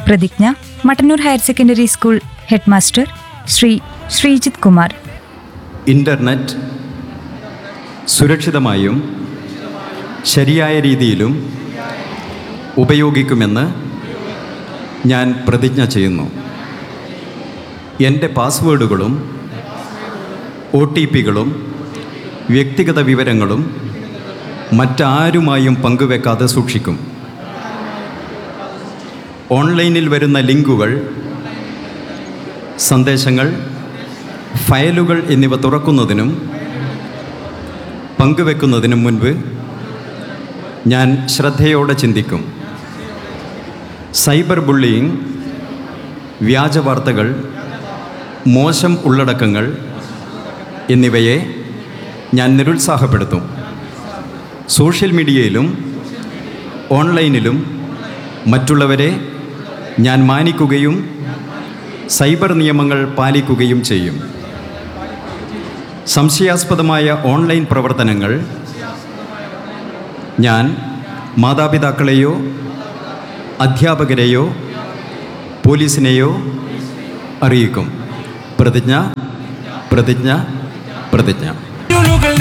പ്രതിജ്ഞ Mattannur higher secondary school headmaster Shri Sreejith Kumar internet സുരക്ഷിതമായും ശരിയായ രീതിയിലും ഉപയോഗിക്കുമെന്ന് ഞാൻ പ്രതിജ്ഞ ചെയ്യുന്നു എൻ്റെ പാസ്വേഡുകളും ഒ ടി പികളും വ്യക്തിഗത വിവരങ്ങളും മറ്റാരുമായും പങ്കുവെക്കാതെ സൂക്ഷിക്കും ഓൺലൈനിൽ വരുന്ന ലിങ്കുകൾ സന്ദേശങ്ങൾ ഫയലുകൾ എന്നിവ തുറക്കുന്നതിനും പങ്കുവെക്കുന്നതിനും മുൻപ് ഞാൻ ശ്രദ്ധയോടെ ചിന്തിക്കും സൈബർ ബുള്ളിയിങ് വ്യാജ വാർത്തകൾ മോശം ഉള്ളടക്കങ്ങൾ എന്നിവയെ ഞാൻ നിരുത്സാഹപ്പെടുത്തും സോഷ്യൽ മീഡിയയിലും ഓൺലൈനിലും മറ്റുള്ളവരെ ഞാൻ മാനിക്കുകയും സൈബർ നിയമങ്ങൾ പാലിക്കുകയും ചെയ്യും സംശയാസ്പദമായ ഓൺലൈൻ പ്രവർത്തനങ്ങൾ ഞാൻ മാതാപിതാക്കളെയോ അധ്യാപകരെയോ പോലീസിനെയോ അറിയിക്കും പ്രതിജ്ഞ പ്രതിജ്ഞ പ്രതിജ്ഞ